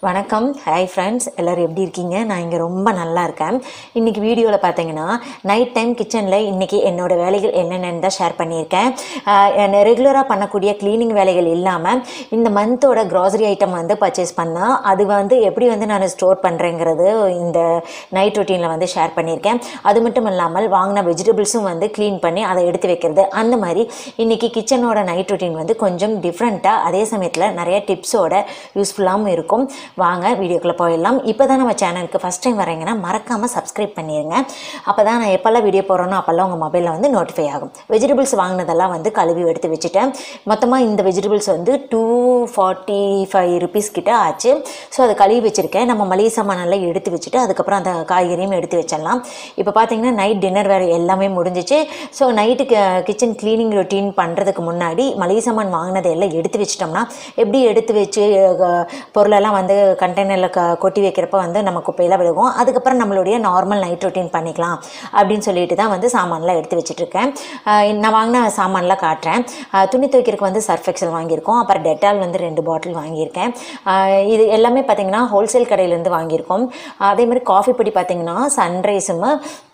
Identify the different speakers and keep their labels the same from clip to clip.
Speaker 1: வணக்கம் hi friends எல்லோரும் எப்படி இருக்கீங்க நான் இங்கே ரொம்ப நல்லா இருக்கேன் இன்றைக்கி வீடியோவில் பார்த்தீங்கன்னா நைட் டைம் கிச்சனில் இன்றைக்கி என்னோடய வேலைகள் என்னென்னு தான் ஷேர் பண்ணியிருக்கேன் ரெகுலராக பண்ணக்கூடிய க்ளீனிங் வேலைகள் இல்லாமல் இந்த மந்தோட க்ராசரி ஐட்டம் வந்து பர்ச்சேஸ் பண்ணால் அது வந்து எப்படி வந்து நான் ஸ்டோர் பண்ணுறேங்கிறது இந்த நைட் ரொட்டீனில் வந்து ஷேர் பண்ணியிருக்கேன் அது மட்டும் இல்லாமல் வாங்கின வெஜிடபிள்ஸும் வந்து க்ளீன் பண்ணி அதை எடுத்து வைக்கிறது அந்த மாதிரி இன்றைக்கி கிச்சனோட நைட் ரொட்டீன் வந்து கொஞ்சம் டிஃப்ரெண்ட்டாக அதே சமயத்தில் நிறைய டிப்ஸோட யூஸ்ஃபுல்லாகவும் இருக்கும் வாங்க வீடியோக்குள்ளே போயிடலாம் இப்போ தான் நம்ம சேனலுக்கு ஃபஸ்ட் டைம் வரீங்கன்னா மறக்காமல் சப்ஸ்கிரைப் பண்ணிடுங்க அப்போ தான் நான் எப்போல்லாம் வீடியோ போடுறேனோ அப்போல்லாம் உங்கள் மொபைலில் வந்து நோட்டிஃபை ஆகும் வெஜிடபிள்ஸ் வாங்கினதெல்லாம் வந்து கழுவி எடுத்து வச்சுட்டேன் மொத்தமாக இந்த வெஜிடபிள்ஸ் வந்து டூ ஃபார்ட்டி ஃபைவ் ருபீஸ் கிட்ட ஆச்சு ஸோ அதை கழுவி வச்சுருக்கேன் நம்ம மளிகை சாமானெல்லாம் எடுத்து வச்சுட்டு அதுக்கப்புறம் அந்த காய்கறியும் எடுத்து வச்சிடலாம் இப்போ பார்த்தீங்கன்னா நைட் டின்னர் வேறு எல்லாமே முடிஞ்சிச்சு ஸோ நைட்டுக்கு கிச்சன் க்ளீனிங் ரொட்டீன் பண்ணுறதுக்கு முன்னாடி மளிகை சாமான் வாங்கினதை எல்லாம் எடுத்து வச்சிட்டோம்னா எப்படி எடுத்து வச்சு அஹ், பொருளெல்லாம் வந்து கண்டெய்னரில் க கொட்டி வைக்கிறப்ப வந்து நம்ம குப்பையெல்லாம் விழுகும் அதுக்கப்புறம் நம்மளுடைய நார்மல் நைட் ரொட்டீன் பண்ணிக்கலாம் அப்படின்னு சொல்லிட்டு தான் வந்து சாமான்லாம் எடுத்து வச்சுட்ருக்கேன் நான் வாங்கின சாமான்லாம் காட்டுறேன் அஹ், துணி துவைக்கிறதுக்கு வந்து சர்ஃப் எக்ஸல் வாங்கியிருக்கோம் அப்புறம் டெட்டால் வந்து ரெண்டு பாட்டில் வாங்கியிருக்கேன் அஹ், இது எல்லாமே பார்த்தீங்கன்னா ஹோல்சேல் கடையிலேருந்து வாங்கியிருக்கோம் அதே மாதிரி காஃபி பொடி பார்த்தீங்கன்னா சன்ரைஸும்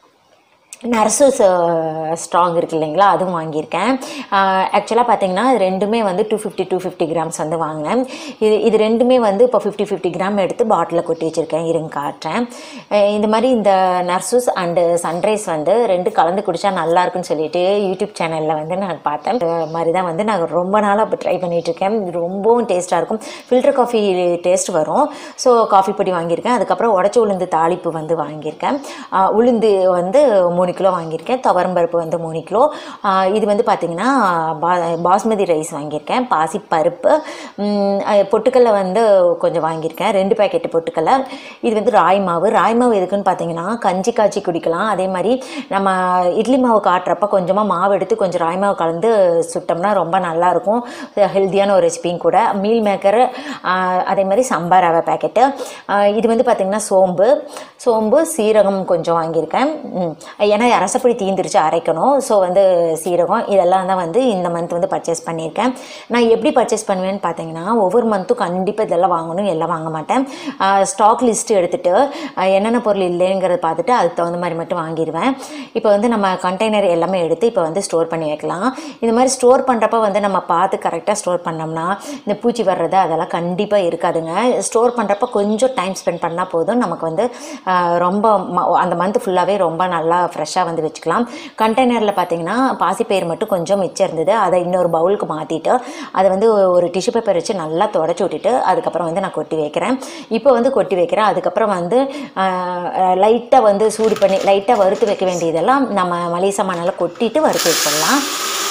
Speaker 1: நர்சஸ் ஸ்ட்ராங் இருக்கு இல்லைங்களா அதுவும் வாங்கியிருக்கேன் ஆக்சுவலாக பார்த்தீங்கன்னா இது ரெண்டுமே வந்து two fifty two fifty grams வந்து வாங்கினேன் இது இது ரெண்டுமே வந்து இப்போ ஃபிஃப்டி ஃபிஃப்டி கிராம் எடுத்து பாட்டிலில் கொட்டி வச்சுருக்கேன் இருங்க காட்டுறேன் அஹ் இந்த மாதிரி இந்த நர்சஸ் அண்டு சன்ரைஸ் வந்து ரெண்டு கலந்து குடித்தா நல்லா இருக்குன்னு சொல்லிட்டு யூடியூப் சேனலில் வந்து நான் பார்த்தேன் இந்த மாதிரி தான் வந்து நான் ரொம்ப நாளாக இப்போ ட்ரை பண்ணிகிட்ருக்கேன் இது ரொம்பவும் டேஸ்ட்டாக இருக்கும் ஃபில்டர் காஃபி டேஸ்ட் வரும் ஸோ காஃபி பொடி வாங்கியிருக்கேன் அதுக்கப்புறம் உடச்ச உளுந்து தாளிப்பு வந்து வாங்கியிருக்கேன் ஆஹ் உளுந்து வந்து மூணு கிலோ வாங்கியிருக்கேன் துவரம்பருப்பு வந்து மூணு கிலோ ஆஹ் இது வந்து பார்த்திங்கன்னா பா பாஸ்மதி ரைஸ் வாங்கியிருக்கேன் பாசிப்பருப்பு உம், அஹ் பொட்டுக்கடலை வந்து கொஞ்சம் வாங்கியிருக்கேன் ரெண்டு பேக்கெட்டு பொட்டுக்கடலை இது வந்து ராய் மாவு ராய் மாவு எதுக்குன்னு பார்த்தீங்கன்னா கஞ்சி காய்ச்சி குடிக்கலாம் அதே மாதிரி நம்ம இட்லி மாவு காட்டுறப்ப கொஞ்சமாக மாவு எடுத்து கொஞ்சம் ராய் மாவு கலந்து சுட்டோம்னா ரொம்ப நல்லாயிருக்கும் ஹெல்த்தியான ஒரு ரெசிபியும் கூட மீல் மேக்கர் அதே மாதிரி சம்பார் ரவை பேக்கெட்டு இது வந்து பார்த்திங்கன்னா சோம்பு சோம்பு சீரகம் கொஞ்சம் வாங்கியிருக்கேன் ம். ஏன்னா ரசப்பொடி தீந்துருச்சு அரைக்கணும் ஸோ வந்து சீரகம் இதெல்லாம் தான் வந்து இந்த மந்த் வந்து பர்ச்சேஸ் பண்ணியிருக்கேன் நான் எப்படி பர்ச்சேஸ் பண்ணுவேன்னு பார்த்தீங்கன்னா ஒவ்வொரு மந்த்தும் கண்டிப்பாக இதெல்லாம் வாங்கணும் எல்லாம் வாங்க மாட்டேன் ஸ்டாக் லிஸ்ட்டு எடுத்துகிட்டு என்னென்ன பொருள் இல்லைங்கிறத பார்த்துட்டு அதுக்கு தகுந்த மாதிரி மட்டும் வாங்கிடுவேன் இப்போ வந்து நம்ம கண்டெய்னர் எல்லாமே எடுத்து இப்போ வந்து ஸ்டோர் பண்ணி வைக்கலாம் இந்த மாதிரி ஸ்டோர் பண்ணுறப்ப வந்து நம்ம பார்த்து கரெக்டாக ஸ்டோர் பண்ணோம்னா இந்த பூச்சி வர்றது அதெல்லாம் கண்டிப்பாக இருக்காதுங்க ஸ்டோர் பண்ணுறப்ப கொஞ்சம் டைம் ஸ்பெண்ட் பண்ணால் போதும் நமக்கு வந்து ஆஹ், ரொம்ப ம- அந்த மந்த் ஃபுல்லாகவே ரொம்ப நல்லா ஃப்ரெஷ்ஷாக வந்து வச்சுக்கலாம் கண்டெய்னரில் பார்த்தீங்கன்னா பாசிப்பயிர் மட்டும் கொஞ்சம் மிச்சம் இருந்தது அதை இன்னொரு பவுலுக்கு மாற்றிட்டு அதை வந்து ஒரு டிஷ்யூ பேப்பர் வச்சு நல்லா தொடச்சி விட்டுட்டு அதுக்கப்புறம் வந்து நான் கொட்டி வைக்கிறேன் இப்போ வந்து கொட்டி வைக்கிறேன் அதுக்கப்புறம் வந்து லைட்டாக வந்து சூடு பண்ணி லைட்டாக வறுத்து வைக்க வேண்டியதெல்லாம் நம்ம மளிகை சாமானெல்லாம் கொட்டிட்டு வறுத்து வச்சிடலாம்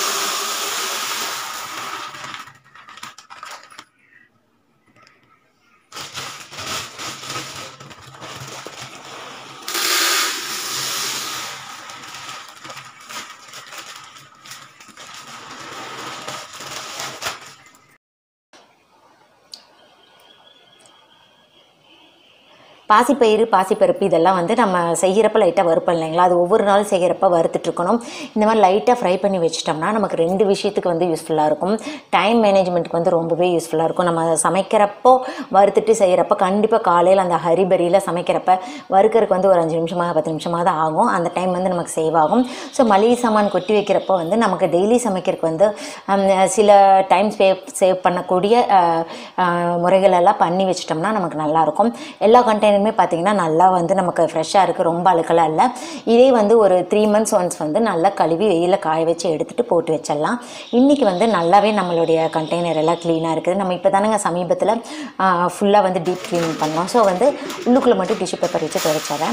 Speaker 1: பாசிப்பயிறு பாசிப்பருப்பு இதெல்லாம் வந்து நம்ம செய்கிறப்ப லைட்டாக வறுப்போம் இல்லைங்களா அது ஒவ்வொரு நாள் செய்கிறப்ப வறுத்துட்ருக்கணும் இந்த மாதிரி லைட்டாக ஃப்ரை பண்ணி வச்சிட்டோம்னா நமக்கு ரெண்டு விஷயத்துக்கு வந்து யூஸ்ஃபுல்லாக இருக்கும் டைம் மேனேஜ்மெண்ட்டுக்கு வந்து ரொம்பவே யூஸ்ஃபுல்லாக இருக்கும் நம்ம சமைக்கிறப்போ வறுத்துட்டு செய்கிறப்ப கண்டிப்பாக காலையில் அந்த ஹரிபரியில் சமைக்கிறப்ப வறுக்கறதுக்கு வந்து ஒரு அஞ்சு நிமிஷமாக பத்து நிமிஷமாக தான் ஆகும் அந்த டைம் வந்து நமக்கு சேவ் ஆகும் ஸோ மளிகை சாமான் கொட்டி வைக்கிறப்போ வந்து நமக்கு டெய்லி சமைக்கிறதுக்கு வந்து ஹம், சில டைம் சேவ் சேவ் பண்ணக்கூடிய அஹ், அஹ், முறைகள் எல்லாம் பண்ணி வச்சிட்டோம்னா நமக்கு நல்லாயிருக்கும் எல்லா கண்டெய்னருமே பார்த்தீங்கன்னா நல்லா வந்து நமக்கு ஃப்ரெஷ்ஷாக இருக்குது ரொம்ப அழுக்கெல்லாம் இல்லை இதே வந்து ஒரு த்ரீ மந்த்ஸ் ஒன்ஸ் வந்து நல்லா கழுவி வெயிலில் காய வச்சு எடுத்துகிட்டு போட்டு வச்சிடலாம் இன்றைக்கி வந்து நல்லாவே நம்மளுடைய கண்டெய்னர் எல்லாம் க்ளீனாக இருக்குது நம்ம இப்போ தானேங்க சமீபத்தில் ஃபுல்லாக வந்து டீப் க்ளீன் பண்ணோம் ஸோ வந்து உள்ளுக்குள்ளே மட்டும் டிஷ்யூ பேப்பர் வச்சு துடைச்சிடுறேன்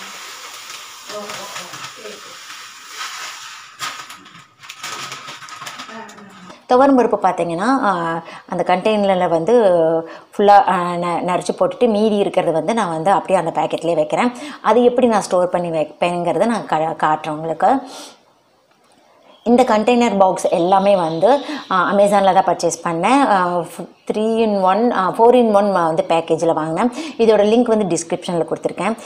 Speaker 1: துவரம் பருப்பு பார்த்தீங்கன்னா ஆஹ், அந்த கண்டெய்னரில் வந்து ஃபுல்லாக நரைச்சி போட்டுட்டு மீதி இருக்கிறது வந்து நான் வந்து அப்படியே அந்த பேக்கெட்லேயே வைக்கிறேன் அது எப்படி நான் ஸ்டோர் பண்ணி வைப்பேங்கிறத நான் க காட்டுறேன் உங்களுக்கு இந்த கண்டெய்னர் பாக்ஸ் எல்லாமே வந்து அமேசானில் தான் பர்ச்சேஸ் பண்ணேன் three in one four in one வந்து பேக்கேஜில் வாங்கினேன் இதோட லிங்க் வந்து டிஸ்கிரிப்ஷனில் கொடுத்துருக்கேன்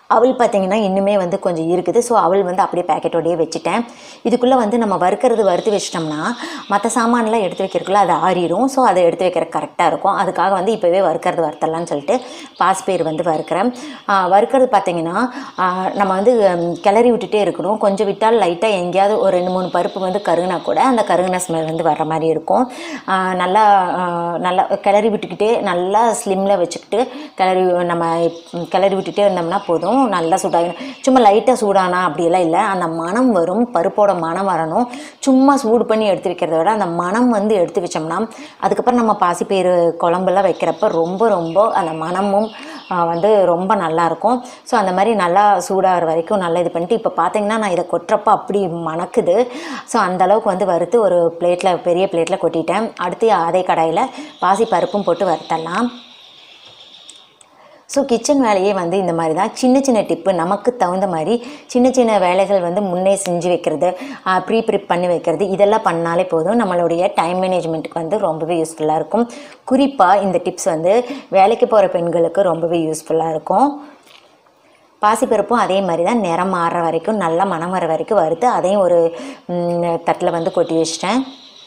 Speaker 1: அவள் பார்த்தீங்கன்னா இன்னுமே வந்து கொஞ்சம் இருக்குது ஸோ அவள் வந்து அப்படியே பேக்கெட்டோடயே வச்சுட்டேன் இதுக்குள்ளே வந்து நம்ம வறுக்கிறது வறுத்து வச்சிட்டோம்னா மற்ற சாமான்லாம் எடுத்து வைக்கிறதுக்குள்ள அது ஆறிடும் ஸோ அதை எடுத்து வைக்கிற கரெக்டாக இருக்கும் அதுக்காக வந்து இப்போவே வறுக்கிறது வறுத்தலாம்னு சொல்லிட்டு பாஸ்பயிர் வந்து வறுக்கிறேன் ஆ, வறுக்கிறது பார்த்தீங்கன்னா ஆ, நம்ம வந்து ம், கிளறி விட்டுட்டே இருக்கணும் கொஞ்சம் விட்டால் லைட்டாக எங்கேயாவது ஒரு ரெண்டு மூணு பருப்பு வந்து கருகுனா கூட அந்த கருகுன ஸ்மெல் வந்து வர்ற மாதிரி இருக்கும் ஆ, நல்லா ஆ, நல்லா கிளறி விட்டுக்கிட்டே நல்லா ஸ்லிம்மில் வச்சுக்கிட்டு கிளறி நம்ம ம், கிளறி விட்டுட்டே இருந்தோம்னா போதும் நல்லா சூடாகணும் சும்மா லைட்டாக சூடானா அப்படியெல்லாம் இல்லை அந்த மனம் வரும் பருப்போட மனம் வரணும் சும்மா சூடு பண்ணி எடுத்து வைக்கிறத விட அந்த மனம் வந்து எடுத்து வச்சோம்னா அதுக்கப்புறம் நம்ம பாசிப்பயிறு குழம்புலாம் வைக்கிறப்ப ரொம்ப ரொம்ப அந்த மனமும் ஆ, வந்து ரொம்ப நல்லாயிருக்கும் ஸோ அந்த மாதிரி நல்லா சூடாகிற வரைக்கும் நல்லா இது பண்ணிட்டு இப்போ பார்த்தீங்கன்னா நான் இதை கொட்டுறப்ப அப்படி மணக்குது ஸோ அந்த அளவுக்கு வந்து வறுத்து ஒரு பிளேட்டில் பெரிய பிளேட்டில் கொட்டிட்டேன் அடுத்து அதே கடாயில் பாசி பருப்பும் போட்டு வறுத்தரலாம் ஸோ கிச்சன் வேலையே வந்து இந்த மாதிரி தான் சின்ன சின்ன டிப்பு நமக்கு தகுந்த மாதிரி சின்ன சின்ன வேலைகள் வந்து முன்னே செஞ்சு வைக்கிறது ப்ரீ ப்ரிப் பண்ணி வைக்கிறது இதெல்லாம் பண்ணாலே போதும் நம்மளுடைய டைம் மேனேஜ்மெண்ட்டுக்கு வந்து ரொம்பவே யூஸ்ஃபுல்லாக இருக்கும் குறிப்பாக இந்த டிப்ஸ் வந்து வேலைக்கு போகிற பெண்களுக்கு ரொம்பவே யூஸ்ஃபுல்லாக இருக்கும் பாசிப்பருப்பும் அதே மாதிரி தான் நிறம் மாறுற வரைக்கும் நல்லா மனம் வர வரைக்கும் வறுத்து அதையும் ஒரு தட்டில் வந்து கொட்டி வச்சிட்டேன்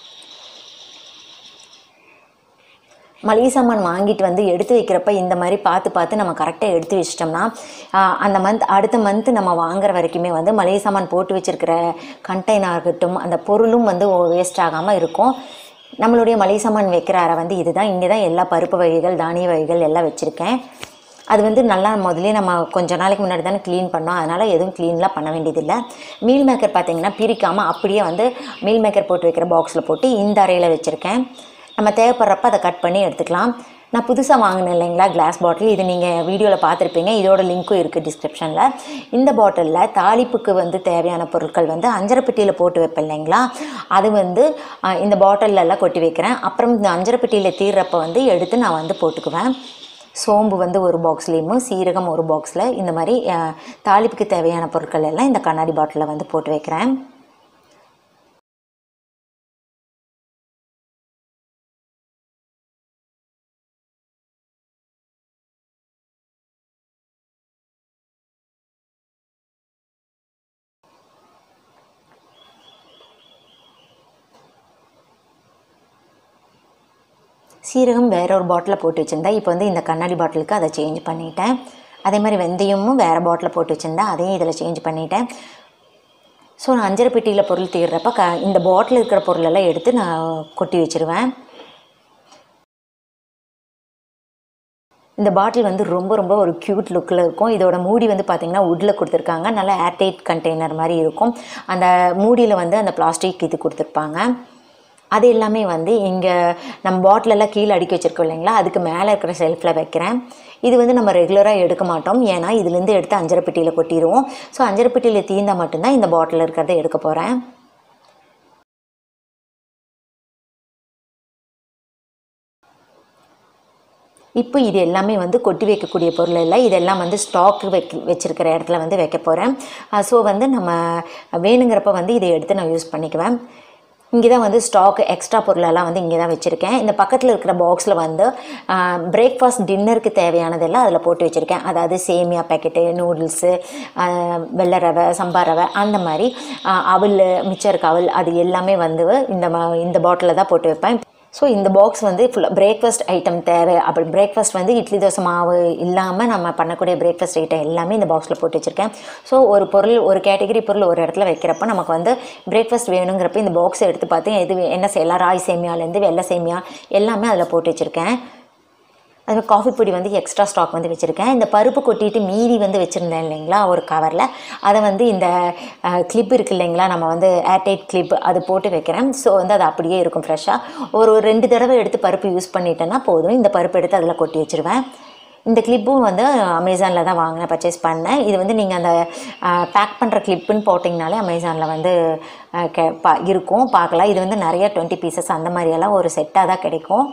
Speaker 1: மளிகை சாமான் வாங்கிட்டு வந்து எடுத்து வைக்கிறப்ப இந்த மாதிரி பார்த்து பார்த்து நம்ம கரெக்டாக எடுத்து வச்சிட்டோம்னா ஆஹ், அந்த மந்த் அடுத்த மந்த் நம்ம வாங்குற வரைக்குமே வந்து மளிகை சாமான் போட்டு வச்சிருக்கிற கண்டெய்னர் ஆகட்டும் அந்த பொருளும் வந்து வேஸ்ட் ஆகாமல் இருக்கும் நம்மளுடைய மளிகை சாமான் வைக்கிற அறை வந்து இதுதான் இங்கே தான் எல்லா பருப்பு வகைகள் தானிய வகைகள் எல்லாம் வச்சுருக்கேன் அது வந்து நல்லா முதல்ல நம்ம கொஞ்ச நாளைக்கு முன்னாடி தானே க்ளீன் பண்ணோம் அதனால் எதுவும் க்ளீன்லாம் பண்ண வேண்டியதில்லை மீல் மேக்கர் பார்த்தீங்கன்னா பிரிக்காமல் அப்படியே வந்து மீல் மேக்கர் போட்டு வைக்கிற பாக்ஸில் போட்டு இந்த அறையில் வச்சுருக்கேன் நம்ம தேவைப்படுறப்ப அதை கட் பண்ணி எடுத்துக்கலாம் நான் புதுசாக வாங்கினேன் இல்லைங்களா கிளாஸ் பாட்டில் இது நீங்கள் வீடியோவில் பார்த்துருப்பீங்க இதோட லிங்க்கும் இருக்குது டிஸ்கிரிப்ஷனில் இந்த பாட்டிலில் தாளிப்புக்கு வந்து தேவையான பொருட்கள் வந்து அஞ்சரைப்பெட்டியில் போட்டு வைப்பேன் இல்லைங்களா அது வந்து அஹ், இந்த பாட்டில்ல எல்லாம் கொட்டி வைக்கிறேன் அப்புறம் இந்த அஞ்சரைப்பெட்டியில் தீர்றப்ப வந்து எடுத்து நான் வந்து போட்டுக்குவேன் சோம்பு வந்து ஒரு பாக்ஸ்லேயும் சீரகம் ஒரு பாக்ஸில் இந்த மாதிரி அஹ், தாளிப்புக்கு தேவையான பொருட்கள் எல்லாம் இந்த கண்ணாடி பாட்டிலில் வந்து போட்டு வைக்கிறேன் சீரகம் வேற ஒரு பாட்டிலில் போட்டு வச்சுருந்தேன் இப்போ வந்து இந்த கண்ணாடி பாட்டிலுக்கு அதை சேஞ்ச் பண்ணிட்டேன் அதே மாதிரி வெந்தயமும் வேறு பாட்டிலில் போட்டு வச்சுருந்தேன் அதையும் இதில் சேஞ்ச் பண்ணிட்டேன் ஸோ நான் அஞ்சரை பெட்டியில் பொருள் தீர்றப்ப க இந்த பாட்டில் இருக்கிற பொருளெல்லாம் எடுத்து நான் கொட்டி வச்சிருவேன் இந்த பாட்டில் வந்து ரொம்ப ரொம்ப ஒரு க்யூட் லுக்கில் இருக்கும் இதோட மூடி வந்து பார்த்திங்கன்னா வுட்டில் கொடுத்துருக்காங்க நல்லா ஏர்டைட் கண்டெய்னர் மாதிரி இருக்கும் அந்த மூடியில் வந்து அந்த பிளாஸ்டிக் இது கொடுத்துருப்பாங்க அது எல்லாமே வந்து இங்கே நம்ம பாட்டிலெல்லாம் கீழே அடுக்கி வச்சிருக்கோம் இல்லைங்களா அதுக்கு மேலே இருக்கிற ஷெல்ஃபில் வைக்கிறேன் இது வந்து நம்ம ரெகுலராக எடுக்க மாட்டோம் ஏன்னா இதுலேருந்து எடுத்து அஞ்சரை பெட்டியில் கொட்டிடுவோம் ஸோ அஞ்சரை பெட்டியில் தீர்ந்தால் மட்டும்தான் இந்த பாட்டிலில் இருக்கிறத எடுக்க போகிறேன் இப்போ இது எல்லாமே வந்து கொட்டி வைக்கக்கூடிய பொருள் இல்லை இதெல்லாம் வந்து ஸ்டாக் வைக்க வச்சிருக்கிற இடத்துல வந்து வைக்க போகிறேன் ஸோ வந்து நம்ம வேணுங்கிறப்ப வந்து இதை எடுத்து நான் யூஸ் பண்ணிக்குவேன் இங்கே தான் வந்து ஸ்டாக் எக்ஸ்ட்ரா பொருளெல்லாம் வந்து இங்கே தான் வச்சுருக்கேன் இந்த பக்கத்தில் இருக்கிற பாக்ஸில் வந்து பிரேக்ஃபாஸ்ட் டின்னருக்கு தேவையானதெல்லாம் அதில் போட்டு வச்சுருக்கேன் அதாவது சேமியா பேக்கெட்டு நூடுல்ஸு வெள்ளை ரவை சம்பா ரவை அந்த மாதிரி ஆஹ், அவல் மிச்சம் இருக்க அவல் அது எல்லாமே வந்து இந்த ம- இந்த பாட்டிலில் தான் போட்டு வைப்பேன் ஸோ இந்த பாக்ஸ் வந்து ஃபுல்லாக பிரேக்ஃபாஸ்ட் ஐட்டம் தேவை அப்படி பிரேக்ஃபாஸ்ட் வந்து இட்லி தோசை மாவு இல்லாமல் நம்ம பண்ணக்கூடிய பிரேக்ஃபாஸ்ட் ஐட்டம் எல்லாமே இந்த பாக்ஸில் போட்டு வச்சுருக்கேன் ஸோ ஒரு பொருள் ஒரு கேட்டகரி பொருள் ஒரு இடத்துல வைக்கிறப்ப நமக்கு வந்து பிரேக்ஃபாஸ்ட் வேணுங்கிறப்ப இந்த பாக்ஸை எடுத்து பார்த்து எது வே- என்ன செய்யலாம் ராய் சேமியாலேருந்து வெள்ளை சேமியா எல்லாமே அதில் போட்டு வச்சுருக்கேன் அது மாதிரி காஃபி பொடி வந்து எக்ஸ்ட்ரா ஸ்டாக் வந்து வச்சுருக்கேன் இந்த பருப்பு கொட்டிட்டு மீதி வந்து வச்சுருந்தேன் இல்லைங்களா ஒரு கவரில் அதை வந்து இந்த கிளிப் இருக்கு இல்லைங்களா நம்ம வந்து ஏர்டைட் கிளிப் அது போட்டு வைக்கிறேன் ஸோ வந்து அது அப்படியே இருக்கும் ஃப்ரெஷ்ஷாக ஒரு ரெண்டு தடவை எடுத்து பருப்பு யூஸ் பண்ணிட்டேன்னா போதும் இந்த பருப்பு எடுத்து அதில் கொட்டி வச்சுருவேன் இந்த கிளிப்பும் வந்து அமேசானில் தான் வாங்கினேன் பர்ச்சேஸ் பண்ணேன் இது வந்து நீங்கள் அந்த பேக் பண்ணுற கிளிப்புன்னு போட்டிங்கனாலே அமேசானில் வந்து அஹ், கே பா இருக்கும் பார்க்கலாம் இது வந்து நிறைய டுவெண்ட்டி பீசஸ் அந்த மாதிரியெல்லாம் ஒரு செட்டாக தான் கிடைக்கும்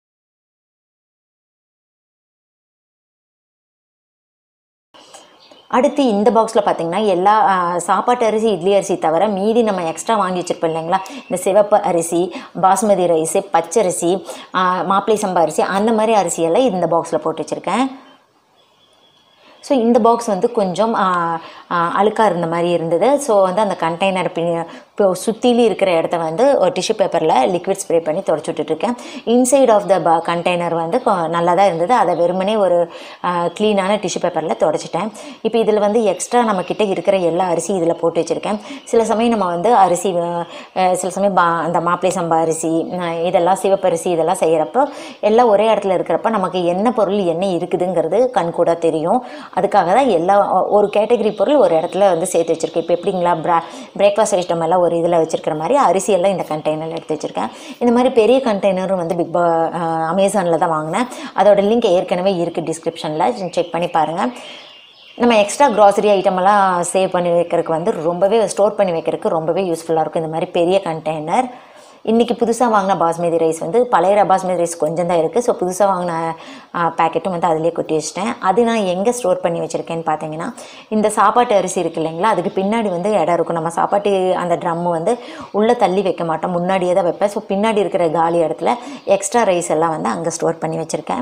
Speaker 1: அடுத்து இந்த பாக்ஸில் பார்த்தீங்கன்னா எல்லா ஆ, சாப்பாட்டு அரிசி இட்லி அரிசி தவிர மீதி நம்ம எக்ஸ்ட்ரா வாங்கி வச்சிருப்போம் இல்லைங்களா இந்த சிவப்பு அரிசி பாஸ்மதி ரைஸு பச்சரிசி ஆ, மாப்பிளை சம்பா அரிசி அந்த மாதிரி அரிசியெல்லாம் இந்த பாக்ஸில் போட்டு வச்சுருக்கேன் ஸோ இந்த பாக்ஸ் வந்து கொஞ்சம் அழுக்காக இருந்த மாதிரி இருந்தது ஸோ வந்து அந்த கண்டெய்னர் இப்போ சுற்றிலும் இருக்கிற இடத்த வந்து ஒரு டிஷ்யூ பேப்பரில் லிக்விட் ஸ்ப்ரே பண்ணி தொடச்சி விட்டுட்ருக்கேன் இன்சைட் ஆஃப் த ப கண்டெய்னர் வந்து கொ- நல்லா தான் இருந்தது அதை வெறுமனே ஒரு க்ளீனான டிஷ்யூ பேப்பரில் தொடச்சிட்டேன் இப்போ இதில் வந்து எக்ஸ்ட்ரா நம்மக்கிட்ட இருக்கிற எல்லா அரிசி இதில் போட்டு வச்சுருக்கேன் சில சமயம் நம்ம வந்து அரிசி அஹ், சில சமயம் பா அந்த மாப்பிளை சம்பா அரிசி அஹ், இதெல்லாம் சிவப்பரிசி இதெல்லாம் செய்கிறப்போ எல்லாம் ஒரே இடத்துல இருக்கிறப்ப நமக்கு என்ன பொருள் என்ன இருக்குதுங்கிறது கண்கூட தெரியும் அதுக்காக தான் எல்லா ஒரு கேட்டகரி பொருள் ஒரு இடத்துல வந்து சேர்த்து வச்சுருக்கேன் இப்போ எப்படிங்களா ப்ரா பிரேக்ஃபாஸ்ட் ஐட்டம் எல்லாம் ஒரு இதில் வச்சுருக்கிற மாதிரி அரிசி எல்லாம் இந்த கண்டெய்னரில் எடுத்து வச்சுருக்கேன் இந்த மாதிரி பெரிய கண்டெய்னரும் வந்து பிக் பா அமேசானில் தான் வாங்கினேன் அதோட லிங்க் ஏற்கனவே இருக்குது டிஸ்கிரிப்ஷனில் செக் பண்ணி பாருங்கள் நம்ம எக்ஸ்ட்ரா க்ராசரி ஐட்டம் எல்லாம் சேவ் பண்ணி வைக்கிறதுக்கு வந்து ரொம்பவே ஸ்டோர் பண்ணி வைக்கிறதுக்கு ரொம்பவே யூஸ்ஃபுல்லாக இருக்கும் இந்த மாதிரி பெரிய கண்டெய்னர் இன்றைக்கி புதுசாக வாங்கின பாஸ்மதி ரைஸ் வந்து பழைய பாஸ்மதி ரைஸ் கொஞ்சம் தான் இருக்குது ஸோ புதுசாக வாங்கின பேக்கெட்டும் வந்து அதிலே கொட்டி வச்சிட்டேன் அது நான் எங்கே ஸ்டோர் பண்ணி வச்சுருக்கேன்னு பார்த்தீங்கன்னா இந்த சாப்பாட்டு அரிசி இருக்கு இல்லைங்களா அதுக்கு பின்னாடி வந்து இடம் இருக்கும் நம்ம சாப்பாட்டு அந்த ட்ரம்மு வந்து உள்ளே தள்ளி வைக்க மாட்டோம் முன்னாடியே தான் வைப்பேன் ஸோ பின்னாடி இருக்கிற காலி இடத்துல எக்ஸ்ட்ரா ரைஸ் எல்லாம் வந்து அங்கே ஸ்டோர் பண்ணி வச்சுருக்கேன்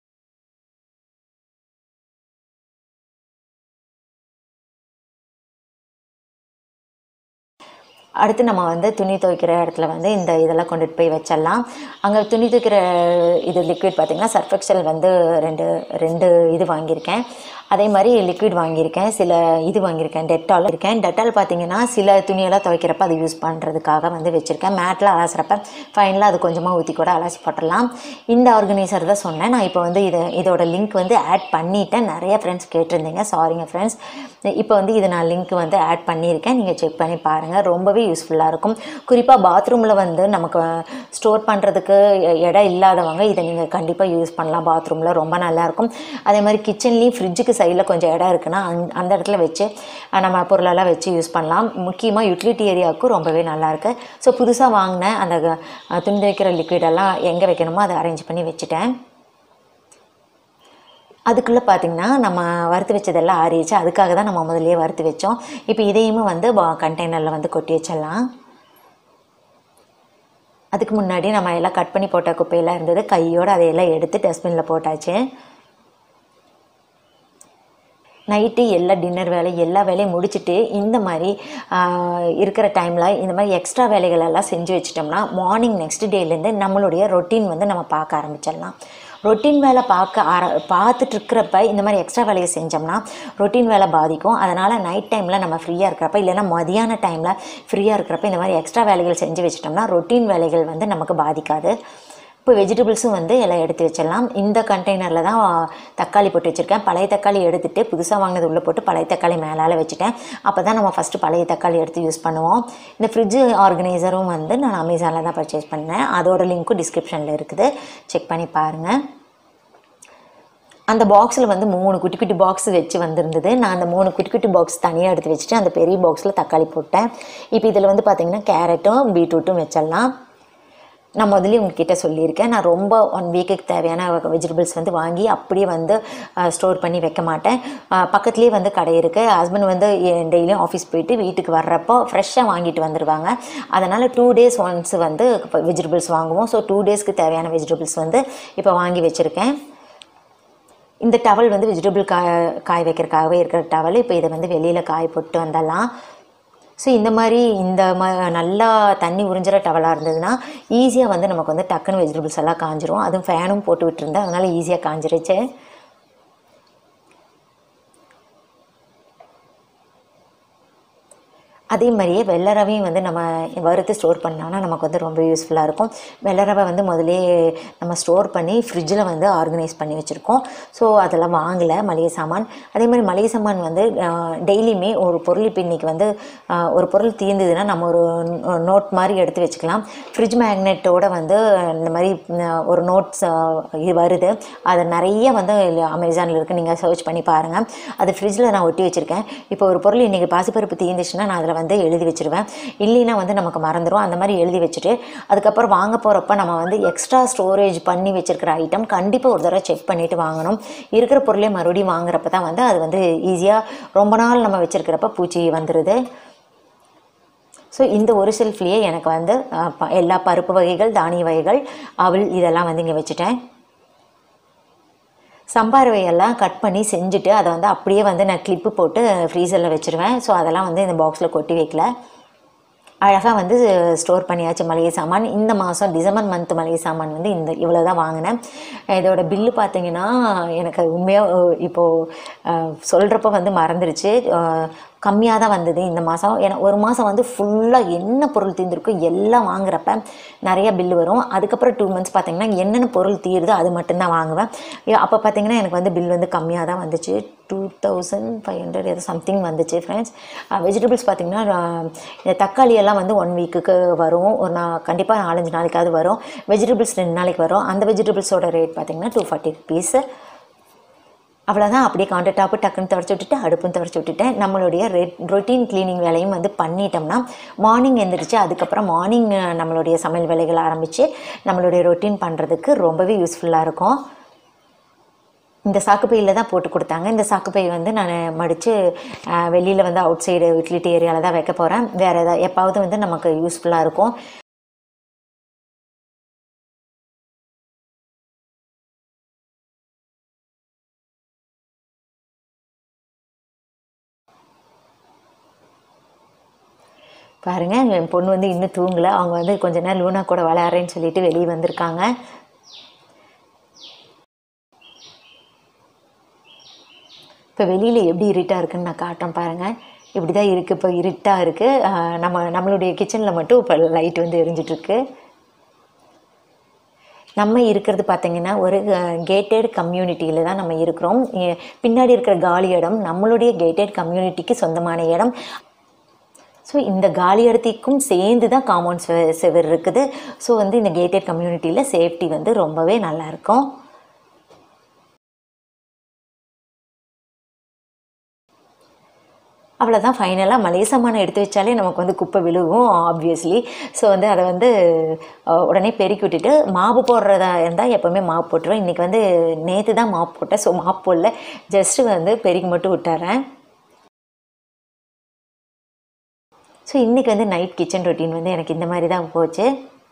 Speaker 1: அடுத்து நம்ம வந்து துணி துவைக்கிற இடத்துல வந்து இந்த இதெல்லாம் கொண்டுட்டு போய் வச்சிடலாம் அங்கே துணி துவைக்கிற இது லிக்விட் பார்த்திங்கன்னா சர்ஃபெக்சல் வந்து ரெண்டு ரெண்டு இது வாங்கியிருக்கேன் அதே மாதிரி லிக்விட் வாங்கியிருக்கேன் சில இது வாங்கியிருக்கேன் டெட்டால் இருக்கேன் டெட்டால் பார்த்தீங்கன்னா சில துணியெல்லாம் துவைக்கிறப்ப அது யூஸ் பண்ணுறதுக்காக வந்து வச்சுருக்கேன் மேட்டில் அலசுறப்ப ஃபைனலாக அது கொஞ்சமாக ஊற்றி கூட அலசி போட்டுடலாம் இந்த ஆர்கனைசர் தான் சொன்னேன் நான் இப்போ வந்து இது இதோட லிங்க் வந்து ஆட் பண்ணிட்டேன் நிறைய ஃப்ரெண்ட்ஸ் கேட்டிருந்தீங்க சாரிங்க ஃப்ரெண்ட்ஸ் இப்போ வந்து இது நான் லிங்க் வந்து ஆட் பண்ணியிருக்கேன் நீங்கள் செக் பண்ணி பாருங்கள் ரொம்பவே யூஸ்ஃபுல்லாக இருக்கும் குறிப்பாக பாத்ரூமில் வந்து நமக்கு ஸ்டோர் பண்ணுறதுக்கு இடம் இல்லாதவங்க இதை நீங்கள் கண்டிப்பாக யூஸ் பண்ணலாம் பாத்ரூமில் ரொம்ப நல்லாயிருக்கும் அதே மாதிரி கிச்சன்லேயும் ஃப்ரிட்ஜுக்கு சைடில் கொஞ்சம் இடம் இருக்குன்னா அந் அந்த இடத்துல வச்சு அஹ், நம்ம பொருளெல்லாம் வச்சு யூஸ் பண்ணலாம் முக்கியமாக யூட்டிலிட்டி ஏரியாவுக்கும் ரொம்பவே நல்லாயிருக்கு ஸோ புதுசாக வாங்கின அந்த அஹ், துணி துவைக்கிற லிக்விடெல்லாம் எங்கே வைக்கணுமோ அதை அரேஞ்ச் பண்ணி வச்சுட்டேன் அதுக்குள்ளே பார்த்தீங்கன்னா நம்ம வறுத்து வச்சதெல்லாம் ஆறிடுச்சு அதுக்காக தான் நம்ம முதல்லயே வறுத்து வச்சோம் இப்போ இதையுமே வந்து கண்டெய்னரில் வந்து கொட்டி வச்சிடலாம் அதுக்கு முன்னாடி நம்ம எல்லாம் கட் பண்ணி போட்ட குப்பையெல்லாம் இருந்தது கையோடு அதையெல்லாம் எடுத்து டஸ்ட்பினில் போட்டாச்சு நைட்டு எல்லா டின்னர் வேலை எல்லா வேலையும் முடிச்சுட்டு இந்த மாதிரி ஆஹ், இருக்கிற டைமில் இந்த மாதிரி எக்ஸ்ட்ரா வேலைகள் எல்லாம் செஞ்சு வச்சிட்டோம்னா மார்னிங் நெக்ஸ்ட் டேலேருந்து நம்மளுடைய ரொட்டீன் வந்து நம்ம பார்க்க ஆரம்பிச்சிடலாம் ரொட்டீன் வேலை பார்க்க ஆர பார்த்துட்டு இருக்கிறப்ப இந்த மாதிரி எக்ஸ்ட்ரா வேலையை செஞ்சோம்னா ரொட்டீன் வேலை பாதிக்கும் அதனால் நைட் டைமில் நம்ம ஃப்ரீயாக இருக்கிறப்ப இல்லைன்னா மதியான டைமில் ஃப்ரீயாக இருக்கிறப்ப இந்த மாதிரி எக்ஸ்ட்ரா வேலைகள் செஞ்சு வச்சிட்டோம்னா ரொட்டீன் வேலைகள் வந்து நமக்கு பாதிக்காது இப்போ வெஜிடபிள்ஸும் வந்து எல்லாம் எடுத்து வச்சிடலாம் இந்த கண்டெய்னரில் தான் தக்காளி போட்டு வச்சுருக்கேன் பழைய தக்காளி எடுத்துட்டு புதுசாக வாங்கினது உள்ளே போட்டு பழைய தக்காளி மேலால் வச்சுட்டேன் அப்போ தான் நம்ம ஃபஸ்ட்டு பழைய தக்காளி எடுத்து யூஸ் பண்ணுவோம் இந்த ஃப்ரிட்ஜு ஆர்கனைசரும் வந்து நான் அமேசானில் தான் பர்ச்சேஸ் பண்ணேன் அதோட லிங்க்கும் டிஸ்கிரிப்ஷனில் இருக்குது செக் பண்ணி பாருங்கள் அந்த பாக்ஸில் வந்து மூணு குட்டி குட்டி பாக்ஸ் வச்சு வந்திருந்தது நான் அந்த மூணு குட்டி குட்டி பாக்ஸ் தனியாக எடுத்து வச்சுட்டு அந்த பெரிய பாக்ஸில் தக்காளி போட்டேன் இப்போ இதில் வந்து பார்த்திங்கன்னா கேரட்டும் பீட்ரூட்டும் வச்சிடலாம் நான் முதல்ல உங்ககிட்ட சொல்லியிருக்கேன் நான் ரொம்ப ஒன் வீக்குக்கு தேவையான வெஜிடபிள்ஸ் வந்து வாங்கி அப்படியே வந்து ஸ்டோர் பண்ணி வைக்க மாட்டேன் அஹ், பக்கத்துலேயே வந்து கடை இருக்குது ஹஸ்பண்ட் வந்து டெய்லியும் ஆஃபீஸ் போயிட்டு வீட்டுக்கு வர்றப்போ ஃப்ரெஷ்ஷாக வாங்கிட்டு வந்துடுவாங்க அதனால் டூ டேஸ் ஒன்ஸ் வந்து வெஜிடபிள்ஸ் வாங்குவோம் ஸோ டூ டேஸ்க்கு தேவையான வெஜிடபிள்ஸ் வந்து இப்போ வாங்கி வச்சுருக்கேன் இந்த டவல் வந்து வெஜிடபிள் காய காய வைக்கிறதுக்காகவே இருக்கிற டவல் இப்போ இதை வந்து வெளியில் காய போட்டு வந்துடலாம் ஸோ இந்த மாதிரி இந்த ம நல்லா தண்ணி உறிஞ்சிற டவலாக இருந்ததுன்னா ஈஸியாக வந்து நமக்கு வந்து டக்குன்னு வெஜிடபிள்ஸ் எல்லாம் காஞ்சிரும் அதுவும் ஃபேனும் போட்டு விட்டுருந்தேன் அதனால் ஈஸியாக காஞ்சிருச்சு அதே மாதிரியே வெள்ளை ரவையும் வந்து நம்ம வறுத்து ஸ்டோர் பண்ணோம்னா நமக்கு வந்து ரொம்ப யூஸ்ஃபுல்லாக இருக்கும் வெள்ளை ரவை வந்து முதலே நம்ம ஸ்டோர் பண்ணி ஃப்ரிட்ஜில் வந்து ஆர்கனைஸ் பண்ணி வச்சுருக்கோம் ஸோ அதெல்லாம் வாங்கலை மளிகை சாமான் அதே மாதிரி மளிகை சாமான் வந்து டெய்லியுமே ஒரு பொருள் இப்போ இன்றைக்கி வந்து ஆஹ், ஒரு பொருள் தீர்ந்ததுன்னா நம்ம ஒரு நோட் மாதிரி எடுத்து வச்சுக்கலாம் ஃப்ரிட்ஜ் மேக்னெட்டோட வந்து இந்த மாதிரி ஆஹ், ஒரு நோட்ஸ் இது வருது அது நிறைய வந்து அமேசானில் இருக்குது நீங்கள் சர்ச் பண்ணி பாருங்கள் அது ஃப்ரிட்ஜில் நான் ஒட்டி வச்சுருக்கேன் இப்போ ஒரு பொருள் இன்றைக்கி பாசிப்பருப்பு தீர்ந்துச்சுன்னா நான் அதில் வந்து எழுதி வச்சிருவேன் இல்லைன்னா வந்து நமக்கு மறந்துடும் அந்த மாதிரி எழுதி வச்சுட்டு அதுக்கப்புறம் வாங்க போகிறப்ப நம்ம வந்து எக்ஸ்ட்ரா ஸ்டோரேஜ் பண்ணி வச்சிருக்கிற ஐட்டம் கண்டிப்பாக ஒரு தடவை செக் பண்ணிவிட்டு வாங்கணும் இருக்கிற பொருளே மறுபடியும் வாங்குறப்ப தான் வந்து அது வந்து ஈஸியாக ரொம்ப நாள் நம்ம வச்சிருக்கிறப்ப பூச்சி வந்துடுது ஸோ இந்த ஒரு ஷெல்ஃப்லேயே எனக்கு வந்து அஹ், ப- எல்லா பருப்பு வகைகள் தானிய வகைகள் அவல் இதெல்லாம் வந்து இங்கே வச்சுட்டேன் சம்பாரவையெல்லாம் கட் பண்ணி செஞ்சுட்டு அதை வந்து அப்படியே வந்து நான் கிளிப்பு போட்டு ஃப்ரீசரில் வச்சுருவேன் ஸோ அதெல்லாம் வந்து இந்த பாக்ஸில் கொட்டி வைக்கல அழகாக வந்து ஸ்டோர் பண்ணியாச்சு மளிகை சாமான் இந்த மாதம் டிசம்பர் மந்த் மளிகை சாமான் வந்து இந்த இவ்வளோ தான் வாங்கினேன் இதோட பில்லு பார்த்தீங்கன்னா எனக்கு உண்மையாக இப்போது சொல்கிறப்ப வந்து மறந்துருச்சு கம்மியாக தான் வந்தது இந்த மாதம் ஏன்னா ஒரு மாதம் வந்து ஃபுல்லாக என்ன பொருள் தீர்ந்துருக்கோ எல்லாம் வாங்குறப்ப நிறைய பில்லு வரும் அதுக்கப்புறம் டூ மந்த்ஸ் பார்த்தீங்கன்னா என்னென்ன பொருள் தீருதோ அது மட்டும்தான் வாங்குவேன் ஏ- அப்போ பார்த்தீங்கன்னா எனக்கு வந்து பில் வந்து கம்மியாக தான் வந்துச்சு டூ தௌசண்ட் ஃபைவ் ஹண்ட்ரட் ஏதோ சம்திங் வந்துச்சு ஃப்ரெண்ட்ஸ் வெஜிடபிள்ஸ் பார்த்தீங்கன்னா ஆஹ், இந்த தக்காளி எல்லாம் வந்து ஒன் வீக்குக்கு வரும் ஒரு நான் கண்டிப்பாக நாலஞ்சு நாளைக்காவது வரும் வெஜிடபிள்ஸ் ரெண்டு நாளைக்கு வரும் அந்த வெஜிடபிள்ஸோட ரேட் பார்த்தீங்கன்னா டூ ஃபார்ட்டி ருபீஸ் அவ்வளோதான் அப்படியே கவுண்டர் டாப்பு டக்குன்னு துடைச்சி விட்டுட்டு அடுப்பும் துடைச்சி விட்டுட்டேன் நம்மளுடைய ரெட் ரொட்டீன் க்ளீனிங் வேலையும் வந்து பண்ணிட்டோம்னா மார்னிங் எந்திரிச்சு அதுக்கப்புறம் மார்னிங் நம்மளுடைய சமையல் வேலைகள் ஆரம்பித்து நம்மளுடைய ரொட்டீன் பண்ணுறதுக்கு ரொம்பவே யூஸ்ஃபுல்லாக இருக்கும் இந்த சாக்குப்பையில் தான் போட்டு கொடுத்தாங்க இந்த சாக்குப்பை வந்து நான் மடித்து வெளியில் வந்து அவுட் சைடு யூட்டிலிட்டி ஏரியாவில் தான் வைக்க போகிறேன் வேறு ஏதாவது எப்பாவது வந்து நமக்கு யூஸ்ஃபுல்லாக இருக்கும் பாருங்க என் பொண்ணு வந்து இன்னும் தூங்கலை அவங்க வந்து கொஞ்ச நேரம் லூனா கூட விளையாடுறேன்னு சொல்லிட்டு வெளியே வந்திருக்காங்க இப்போ வெளியில் எப்படி இருட்டாக இருக்குன்னு நான் காட்டுறேன் பாருங்கள் இப்படி தான் இருக்குது இப்போ இருட்டாக இருக்குது நம்ம நம்மளுடைய கிச்சனில் மட்டும் இப்போ லைட் வந்து எரிஞ்சிட்ருக்கு நம்ம இருக்கிறது பார்த்தீங்கன்னா ஒரு கேட்டட் கம்யூனிட்டியில் தான் நம்ம இருக்கிறோம் எ- பின்னாடி இருக்கிற காலி இடம் நம்மளுடைய கேட்டட் கம்யூனிட்டிக்கு சொந்தமான இடம் ஸோ இந்த காலி இடத்துக்கும் சேர்ந்து தான் காம்பவுண்ட் செவர் இருக்குது ஸோ வந்து இந்த கேட்டட் கம்யூனிட்டியில் சேஃப்டி வந்து ரொம்பவே நல்லா இருக்கும் அவ்வளோதான் ஃபைனலாக மளிகை சாமானை எடுத்து வச்சாலே நமக்கு வந்து குப்பை விழுகும் ஆப்வியஸ்லி ஸோ வந்து அதை வந்து அஹ், உடனே பெருக்கி விட்டுட்டு மாவு போடுறதா இருந்தால் எப்போவுமே மாவு போட்டுருவேன் இன்றைக்கி வந்து நேற்று தான் மாவு போட்டேன் ஸோ மாவு போடல ஜஸ்ட்டு வந்து பெருக்கி மட்டும் விட்டுறேன் ஸோ இன்றைக்கி வந்து நைட் கிச்சன் ரொட்டீன் வந்து எனக்கு இந்த மாதிரி தான் போச்சு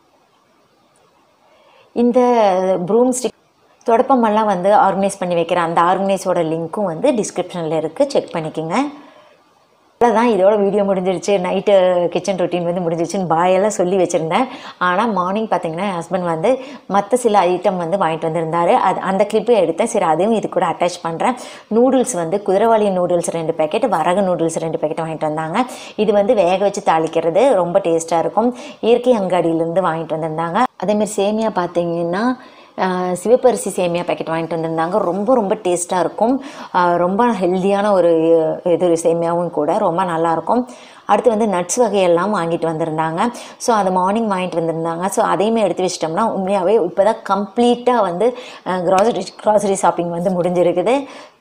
Speaker 1: இந்த ப்ரூம் ஸ்டிக் தொடப்பமெல்லாம் வந்து ஆர்கனைஸ் பண்ணி வைக்கிற அந்த ஆர்கனைஸோட லிங்க்கும் வந்து டிஸ்கிரிப்ஷனில் இருக்குது செக் பண்ணிக்கோங்க அவ்வளோதான் இதோட வீடியோ முடிஞ்சிருச்சு நைட்டு கிச்சன் ரொட்டீன் வந்து முடிஞ்சிருச்சுன்னு பாயெல்லாம் சொல்லி வச்சுருந்தேன் ஆனால் மார்னிங் பார்த்தீங்கன்னா என் ஹஸ்பண்ட் வந்து மற்ற சில ஐட்டம் வந்து வாங்கிட்டு வந்திருந்தாரு அது அந்த கிளிப்பு எடுத்தேன் சரி அதையும் இது கூட அட்டாச் பண்ணுறேன் நூடுல்ஸ் வந்து குதிரவாளி நூடுல்ஸ் ரெண்டு பேக்கெட் வரகு நூடுல்ஸ் ரெண்டு பேக்கெட் வாங்கிட்டு வந்தாங்க இது வந்து வேக வச்சு தாளிக்கிறது ரொம்ப டேஸ்ட்டாக இருக்கும் இயற்கை அங்காடியிலேருந்து வாங்கிட்டு வந்திருந்தாங்க அதேமாதிரி சேமியா பார்த்தீங்கன்னா ஆஹ் சிவப்பரிசி சேமியா பேக்கெட் வாங்கிட்டு வந்திருந்தாங்க ரொம்ப ரொம்ப டேஸ்ட்டாக இருக்கும் ஆஹ் ரொம்ப ஹெல்தியான ஒரு இது சேமியாவும் கூட ரொம்ப நல்லாயிருக்கும் அடுத்து வந்து நட்ஸ் வகையெல்லாம் வாங்கிட்டு வந்திருந்தாங்க ஸோ அதை மார்னிங் வாங்கிட்டு வந்திருந்தாங்க ஸோ அதையுமே எடுத்து வச்சிட்டோம்னா உண்மையாகவே இப்போ தான் கம்ப்ளீட்டாக வந்து க்ராசரி க்ராசரி ஷாப்பிங் வந்து முடிஞ்சிருக்குது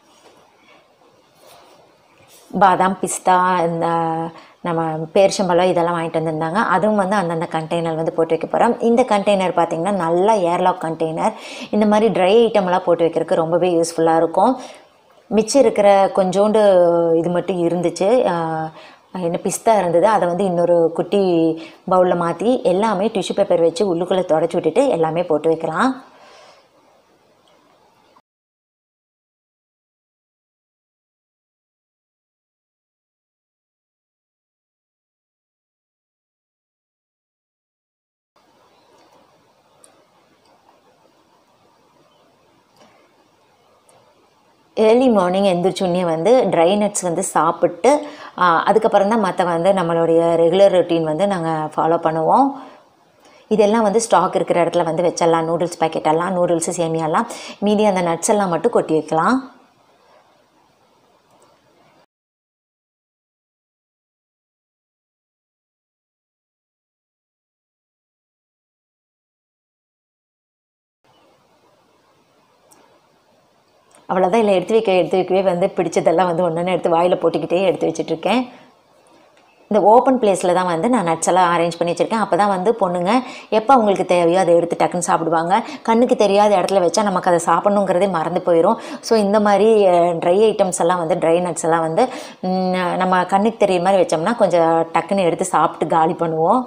Speaker 1: பாதாம் பிஸ்தா இந்த நம்ம பேரிச்சம்பழம் இதெல்லாம் வாங்கிட்டு வந்திருந்தாங்க அதுவும் வந்து அந்தந்த கண்டெய்னர் வந்து போட்டு வைக்க போகிறோம் இந்த கண்டெய்னர் பார்த்திங்கன்னா நல்லா ஏர்லாக் கண்டெய்னர் இந்த மாதிரி ட்ரை ஐட்டம்லாம் போட்டு வைக்கிறதுக்கு ரொம்பவே யூஸ்ஃபுல்லாக இருக்கும் மிச்சம் இருக்கிற கொஞ்சோண்டு இது மட்டும் இருந்துச்சு ஆஹ், என்ன பிஸ்தா இருந்தது அதை வந்து இன்னொரு குட்டி பவுலில் மாற்றி எல்லாமே டிஷ்யூ பேப்பர் வச்சு உள்ளுக்குள்ளே தொடச்சி விட்டுட்டு எல்லாமே போட்டு வைக்கலாம் ஏர்லி மார்னிங் எந்திரிச்சோடனே வந்து ட்ரை நட்ஸ் வந்து சாப்பிட்டு ஆஹ், அதுக்கப்புறம் தான் மற்ற வந்து நம்மளுடைய ரெகுலர் ரொட்டீன் வந்து நாங்கள் ஃபாலோ பண்ணுவோம் இதெல்லாம் வந்து ஸ்டாக் இருக்கிற இடத்துல வந்து வச்சிடலாம் நூடுல்ஸ் பாக்கெட் எல்லாம் நூடுல்ஸ் சேமியாலாம் மீதி அந்த நட்ஸ் எல்லாம் மட்டும் கொட்டி வைக்கலாம் அவ்வளோதான் இல்லை எடுத்து வைக்க எடுத்து வைக்கவே வந்து பிடிச்சதெல்லாம் வந்து ஒன்று எடுத்து வாயில் போட்டுக்கிட்டே எடுத்து வச்சிட்ருக்கேன் இந்த ஓப்பன் பிளேஸில் தான் வந்து நான் நட்ஸ் எல்லாம் அரேஞ்ச் பண்ணி வச்சுருக்கேன் அப்போ தான் வந்து பொண்ணுங்க எப்போ அவங்களுக்கு தேவையோ அதை எடுத்து டக்குன்னு சாப்பிடுவாங்க கண்ணுக்கு தெரியாத இடத்துல வச்சா நமக்கு அதை சாப்பிடணுங்கிறதே மறந்து போயிடும் ஸோ இந்த மாதிரி ட்ரை ஐட்டம்ஸ் எல்லாம் வந்து ட்ரை நட்ஸ் எல்லாம் வந்து ம், நம்ம கண்ணுக்கு தெரியுற மாதிரி வச்சோம்னா கொஞ்சம் டக்குன்னு எடுத்து சாப்பிட்டு காலி பண்ணுவோம்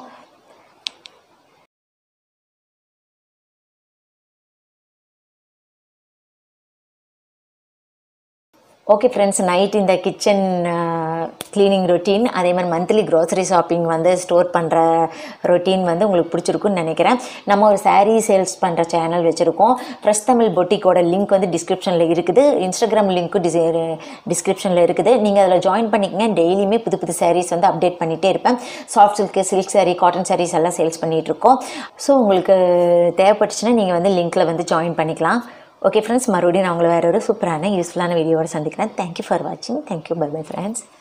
Speaker 1: ஓகே ஃப்ரெண்ட்ஸ் நைட் இந்த கிச்சன் க்ளீனிங் ரொட்டீன் அதே மாதிரி மந்த்லி க்ரோசரி ஷாப்பிங் வந்து ஸ்டோர் பண்ணுற ரொட்டீன் வந்து உங்களுக்கு பிடிச்சிருக்குன்னு நினைக்கிறேன் நம்ம ஒரு saree சேல்ஸ் பண்ணுற சேனல் வச்சுருக்கோம் ஃப்ரெஷ் தமிழ் பொட்டிக்கோட லிங்க் வந்து டிஸ்கிரிப்ஷனில் இருக்குது இன்ஸ்டாகிராம் லிங்க்கும் டிஸ் டிஸ்கிரிப்ஷனில் இருக்குது நீங்கள் அதில் ஜாயின் பண்ணிக்கங்க டெய்லியுமே புது புது sarees வந்து அப்டேட் பண்ணிகிட்டே இருப்பேன் soft silk silk saree cotton sarees எல்லாம் சேல்ஸ் பண்ணிகிட்டு இருக்கோம் ஸோ உங்களுக்கு தேவைப்பட்டுச்சுன்னா நீங்கள் வந்து லிங்க்கில் வந்து ஜாயின் பண்ணிக்கலாம் ஓகே ஃப்ரெண்ட்ஸ் மறுபடியும் நான் உங்களை வேறு ஒரு சூப்பரான யூஸ்ஃபுல்லான வீடியோவோட சந்திக்கிறேன் தேங்க்யூ ஃபார் வாட்சிங் தேங்க்யூ பை பை ஃப்ரெண்ட்ஸ்